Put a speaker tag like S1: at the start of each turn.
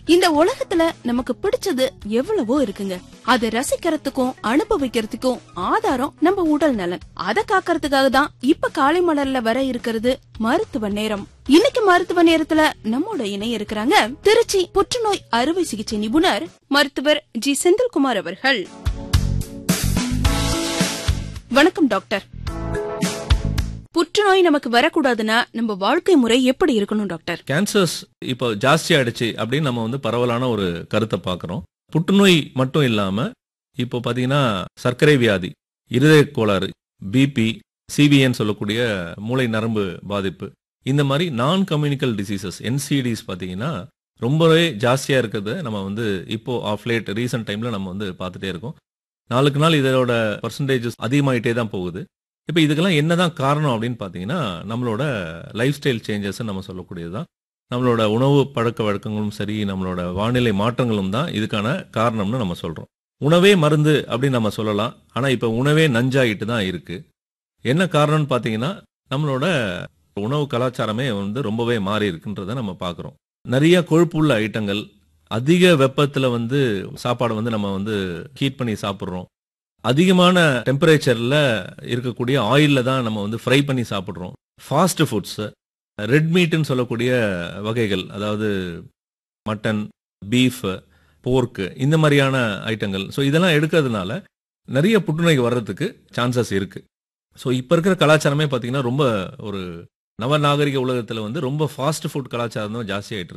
S1: இந்த உலகத்துல நமக்கு பிடிச்சது எவ்வளவோ இருக்குங்க அதை ரசிக்கிறதுக்கும் அனுபவிக்கிறதுக்கும் ஆதாரம் நம்ம உடல் நலன் அதை காக்கறதுக்காக தான் இப்ப காலை மலர்ல வர இருக்கிறது மருத்துவ நேரம் இன்னைக்கு மருத்துவ நேரத்துல நம்மோட இணைய இருக்கிறாங்க திருச்சி புற்றுநோய் அறுவை சிகிச்சை நிபுணர் மருத்துவர் ஜி செந்தில்குமார் அவர்கள் வணக்கம் டாக்டர் புற்றுநோய் நமக்கு வரக்கூடாதுன்னா நம்ம வாழ்க்கை முறை எப்படி இருக்கணும் டாக்டர்
S2: கேன்சர்ஸ் இப்போ ஜாஸ்தி ஆயிடுச்சு அப்படின்னு நம்ம வந்து பரவலான ஒரு கருத்தை பார்க்குறோம் புற்றுநோய் மட்டும் இல்லாம இப்போ பார்த்தீங்கன்னா சர்க்கரை வியாதி இருதய கோளாறு பிபி சிவிஎன் சொல்லக்கூடிய மூளை நரம்பு பாதிப்பு இந்த மாதிரி நான் கம்யூனிக்கல் டிசீசஸ் என்சிடிஸ் பார்த்தீங்கன்னா ரொம்பவே ஜாஸ்தியா இருக்கிறத நம்ம வந்து இப்போ ஆஃப் லேட் ரீசெண்ட் டைம்ல நம்ம வந்து பார்த்துட்டே இருக்கோம் நாளுக்கு நாள் இதோட பர்சன்டேஜஸ் அதிகமாயிட்டே தான் போகுது இப்போ இதுக்கெல்லாம் என்னதான் காரணம் அப்படின்னு பார்த்தீங்கன்னா நம்மளோட லைஃப் ஸ்டைல் சேஞ்சஸ் நம்ம சொல்லக்கூடியதுதான் நம்மளோட உணவு பழக்க வழக்கங்களும் சரி நம்மளோட வானிலை மாற்றங்களும் தான் இதுக்கான காரணம்னு நம்ம சொல்றோம் உணவே மருந்து அப்படின்னு நம்ம சொல்லலாம் ஆனா இப்போ உணவே நஞ்சாயிட்டு தான் இருக்கு என்ன காரணம்னு பார்த்தீங்கன்னா நம்மளோட உணவு கலாச்சாரமே வந்து ரொம்பவே மாறி இருக்குன்றதை நம்ம பார்க்குறோம் நிறைய கொழுப்புள்ள ஐட்டங்கள் அதிக வெப்பத்துல வந்து சாப்பாடை வந்து நம்ம வந்து ஹீட் பண்ணி சாப்பிட்றோம் அதிகமான டெம்பரேச்சர்ல இருக்கக்கூடிய ஆயில்ல தான் நம்ம வந்து ஃப்ரை பண்ணி சாப்பிட்றோம் ஃபாஸ்ட் ஃபுட்ஸ் ரெட் மீட்னு சொல்லக்கூடிய வகைகள் அதாவது மட்டன் பீஃப் போர்க்கு இந்த மாதிரியான ஐட்டங்கள் ஸோ இதெல்லாம் எடுக்கிறதுனால நிறைய புற்றுநோய் வர்றதுக்கு சான்சஸ் இருக்கு ஸோ இப்போ இருக்கிற கலாச்சாரமே பார்த்தீங்கன்னா ரொம்ப ஒரு நவநாகரிக உலகத்தில் வந்து ரொம்ப ஃபாஸ்ட் ஃபுட் கலாச்சாரம் தான் ஜாஸ்தி ஆயிட்டு இருக்கு